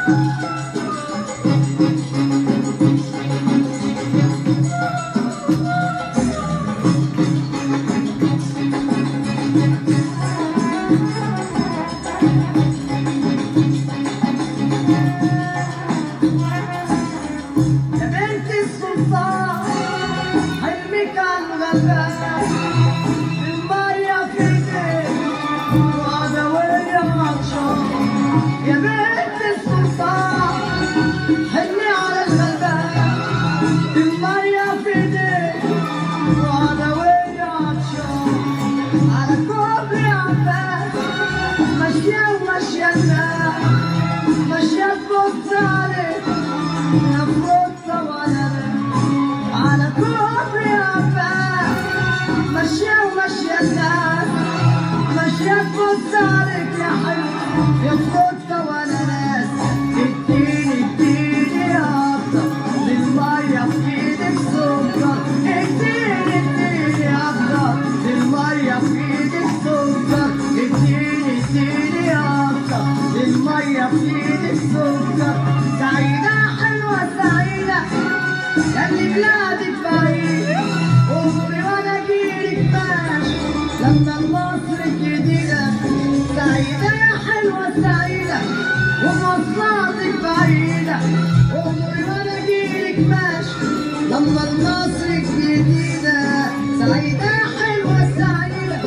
يا بنت السلطان حلمك عالغلبان المية في ايديك وعدوية عطشان يا بنت السلطان حلمي على الغلبان المية في ايديك وعدوية عطشان على كوبري عباس ماشية وماشية الناس ماشية تبص عليك يا فروتة وانا على كوبري عباس ماشية وماشية الناس ماشية تبص عليك يا حلو يا فروتة وانا ناس اديني اديني اكتر للمية في ايدك سكر اديني اديني اكتر للمية في ايدك سكر اديني اديني اكتر للمية في ايدك سكر سعيدة حلوة سعيدة ياللي بلادك بعيد عمري وانا اجيلك ماشي لما المصر الجديدة سعيدة يا حلوة سعيدة ومصلحتك بعيدة عمري وانا اجيلك ماشي لما المصر الجديدة سعيدة يا حلوة سعيدة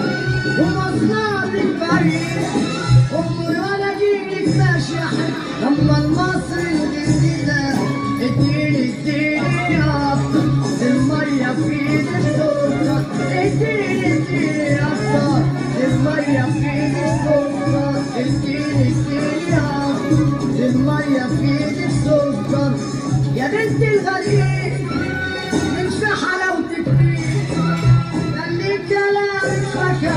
ومصلحتك بعيدة عمري وانا اجيلك ماشي يا حلوة لما المصر الجديدة اديني اديني اكتر المية في ايدك سكر اديني اديني اكتر المية في ايدك سكر اديني اديني اكتر المية في ايدك سكر يا بنت الغريب مش في حلاوتك فيه خليك كلامك فكر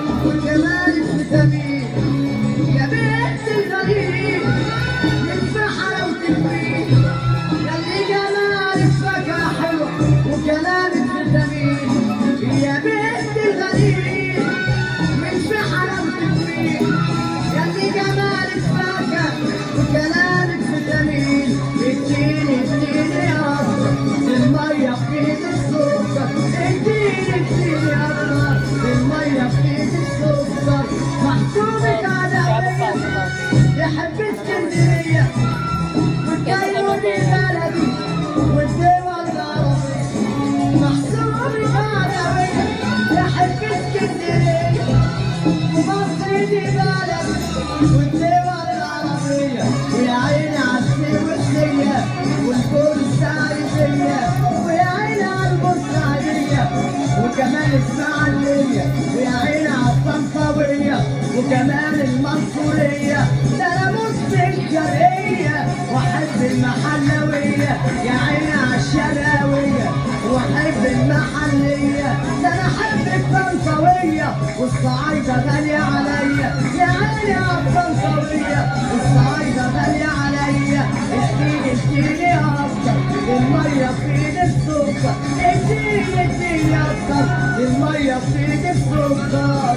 وجمالك فيتامين يا بنت الغريب من في حلاوتك فيه ياللي جمالك فاكهة حلوة وكلامك فيتامين يا بنت الغريب من في حلاوتك فيه ياللي جمالك فاكهة وكلامك فيتامين اديني اديني اكتر المية في ايد السكر اديني اديني اكتر المية في ايد السكر محسوبك عدوية يحب اسكندرية والكيلو دي بلدي والدول العربية محسوبك عدوية يحب اسكندرية ومصر دي بلدي والدول العربية ويا عيني عالسويسية والبورسعيدية ويا عيني عالبورسعيدية وكمان الإسماعيلية ويا عيني عالطنطاوية وكمان المنصورية ده أنا بص الشرقية وأحب المحلوية يا عيني عالشرقاوية وأحب المحلية ده أنا أحب الطنطاوية والصعايدة غالية عليا يا عيني عالطنطاوية والصعايدة غالية عليا اديني اديني أكتر المية في ايد السكر اديني اديني أكتر المية في ايد السكر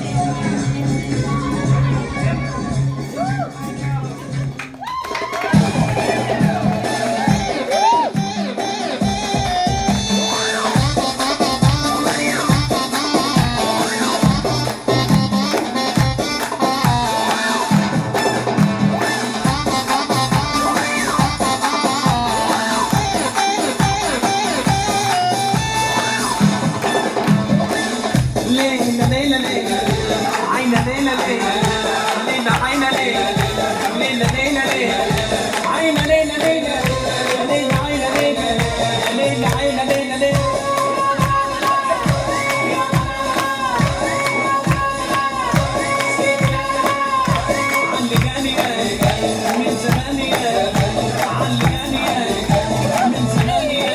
ليلى ليلى ليلى عينا ليلى ليلى ليلى عينا ليلى ليلى ليلى ليلى عينا ليلى ليلى ليلى عينا ليلى ليلى عينا ليلى ليلى علقاني من زماني علقاني من زماني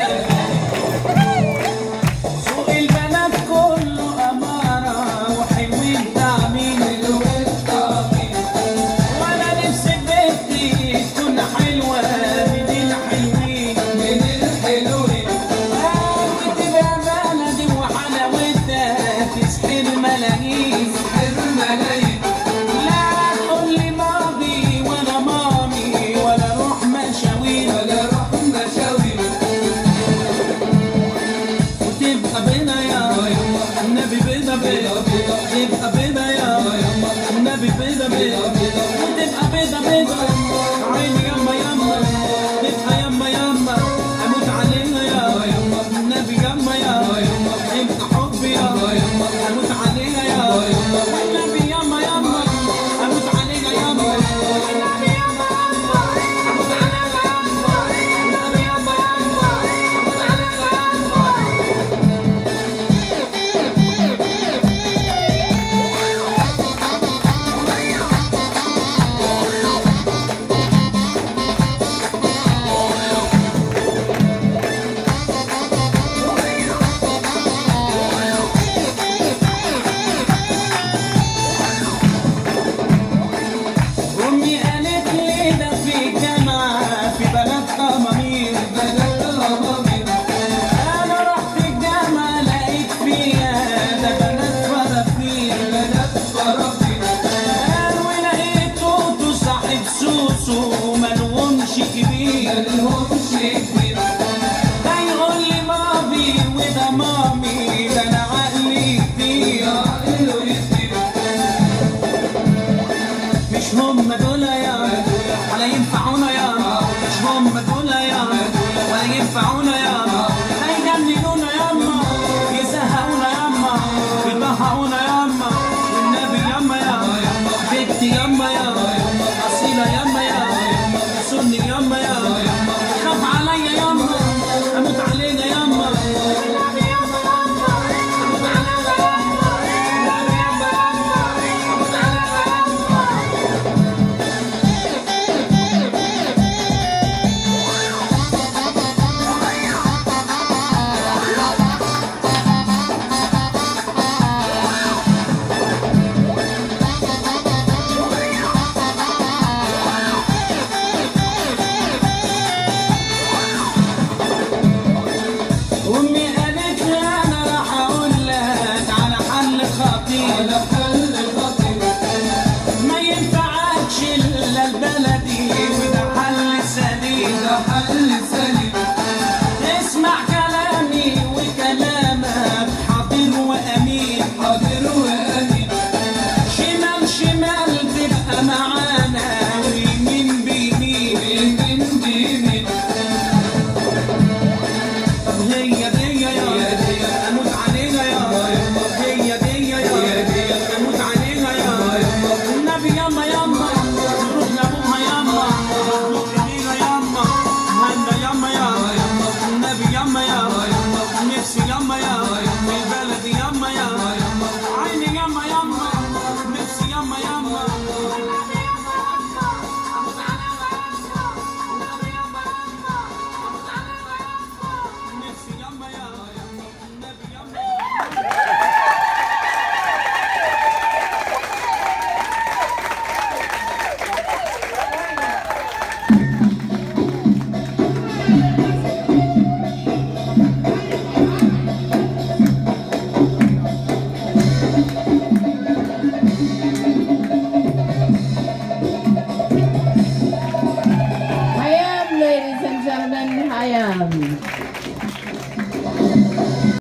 سوق البنات كله أمارة وحلوين داعمين الوطة وأنا نفسي بنتي تكون حلوة من الحلوين من الحلوين وتبقى بلدي وحلاوتها تسحر ملايين تسحر ملايين لا تقول لي ماضي ولا مامي ولا روح شيء كبير مالهمش كبير ده يقول لي مامي وده مامي ده انا عقلي كتير عقله يطير مش هم دول يا ولا ينفعونا يا مش هم دول يا ولا ينفعونا يا هيجننونا ياما يزهقونا ياما يبهقونا ياما والنبي ياما يا بنتي ياما يا اصيله ياما يا سني ياما يا خاف عليا ياما اموت علينا ياما النبي ياما ياما اموت علينا ياما النبي ياما ياما اموت علينا ياما أمي قالت لي أنا راح أقول لك على حل خطير على حل خطير ما ينفعكش إلا البلدي وده حل سليم ده حل سليم اسمع كلامي وكلامك حاضر وأمين حاضر وأمين شمال شمال تبقى معانا ويمين بيمين يمين